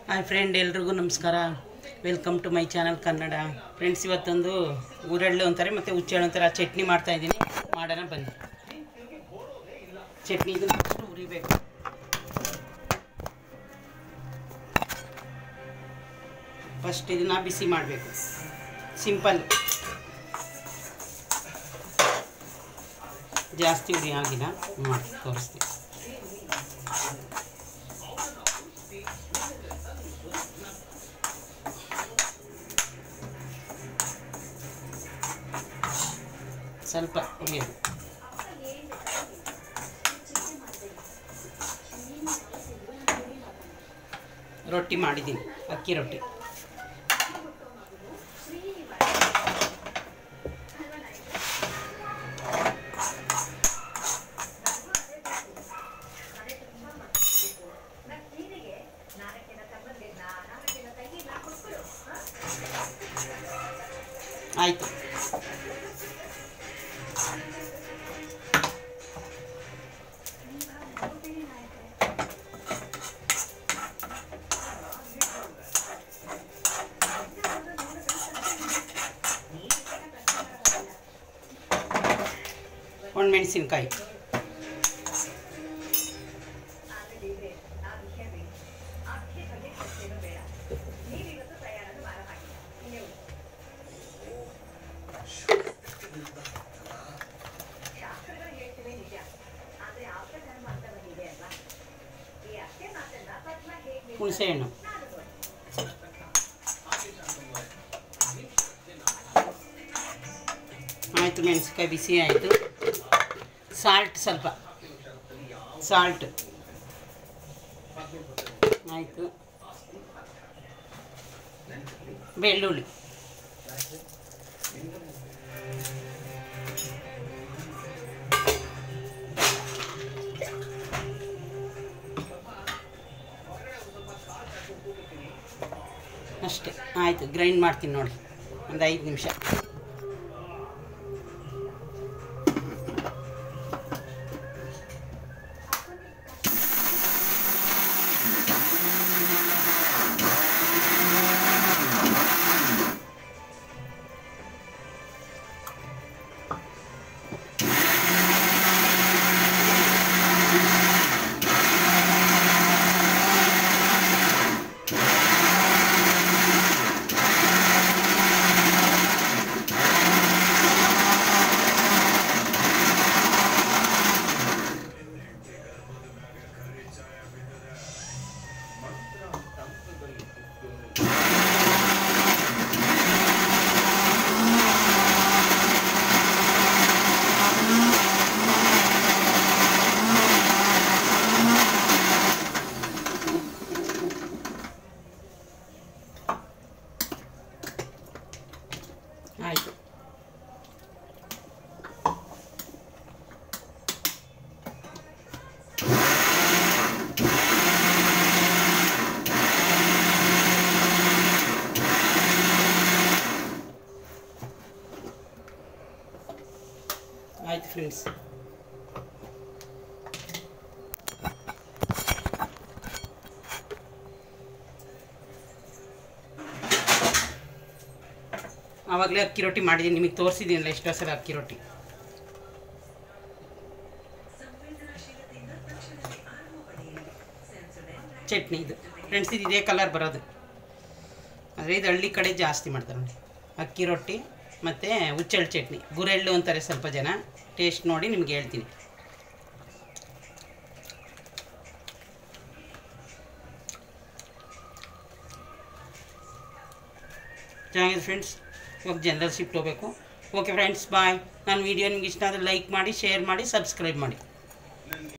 hi friend ಎಲ್ರಿಗೂ ನಮಸ್ಕಾರ welcome to my channel Kannada friends ಇವತ್ತೊಂದು ಊರಳ್ಳು ಅಂತಾರೆ ಮತ್ತು ಹುಚ್ಚೆಳ್ಳು ಅಂತಾರೆ ಆ ಚಟ್ನಿ ಮಾಡ್ತಾ ಇದ್ದೀನಿ ಮಾಡೋಣ ಬನ್ನಿ ಚಟ್ನಿ ಇದನ್ನು ಫಸ್ಟ್ ಉರಿಬೇಕು ಫಸ್ಟ್ ಇದನ್ನ ಬಿಸಿ ಮಾಡಬೇಕು ಸಿಂಪಲ್ ಜಾಸ್ತಿ ಉರಿ ಆಗಿಲ್ಲ ಮಾಡಿ ತೋರಿಸ್ತೀನಿ ಸ್ವಲ್ಪ ಉರಿಯೋದು ರೊಟ್ಟಿ ಮಾಡಿದ್ದೀನಿ ಅಕ್ಕಿ ರೊಟ್ಟಿ ಆಯಿತು ಒಣಮೆಣಸಿನ್ಕಾಯಿ ಹುಣಸೆಹಣ್ಣು ಆಯಿತು ಮೆಣಸಿನ್ಕಾಯಿ ಬಿಸಿ ಆಯಿತು ಸಾಲ್ಟ್ ಸ್ವಲ್ಪ ಸಾಲ್ಟ್ ಆಯಿತು ಬೆಳ್ಳುಳ್ಳಿ ಅಷ್ಟೇ ಆಯಿತು ಗ್ರೈಂಡ್ ಮಾಡ್ತೀನಿ ನೋಡಿ ಒಂದು ಐದು ನಿಮಿಷ ಆಯಿತು ಆಯ್ತು ಫ್ರೆಂಡ್ಸ್ ಆವಾಗಲೇ ಅಕ್ಕಿ ರೊಟ್ಟಿ ಮಾಡಿದ್ದೀನಿ ನಿಮಗೆ ತೋರಿಸಿದ್ದೀನಲ್ಲ ಎಷ್ಟೋ ಸಲ ಅಕ್ಕಿ ರೊಟ್ಟಿ ಚಟ್ನಿ ಇದು ಫ್ರೆಂಡ್ಸ್ ಇದು ಇದೇ ಕಲರ್ ಬರೋದು ಆದರೆ ಇದು ಹಳ್ಳಿ ಕಡೆ ಜಾಸ್ತಿ ಮಾಡ್ತಾರೆ ನೋಡಿ ಅಕ್ಕಿ ರೊಟ್ಟಿ ಮತ್ತು ಹುಚ್ಚೆಳ್ಳು ಚಟ್ನಿ ಗುರೆಳ್ಳು ಅಂತಾರೆ ಸ್ವಲ್ಪ ಜನ ಟೇಸ್ಟ್ ನೋಡಿ ನಿಮ್ಗೆ ಹೇಳ್ತೀನಿ ಚೆನ್ನಾಗಿದೆ ಫ್ರೆಂಡ್ಸ್ ಇವಾಗ ಜನರಲ್ ಶಿಫ್ಟ್ ಹೋಗಬೇಕು ಓಕೆ ಫ್ರೆಂಡ್ಸ್ ಬಾಯ್ ನನ್ನ ವೀಡಿಯೋ ನಿಮ್ಗೆ ಇಷ್ಟ ಆದರೆ ಲೈಕ್ ಮಾಡಿ ಶೇರ್ ಮಾಡಿ ಸಬ್ಸ್ಕ್ರೈಬ್ ಮಾಡಿ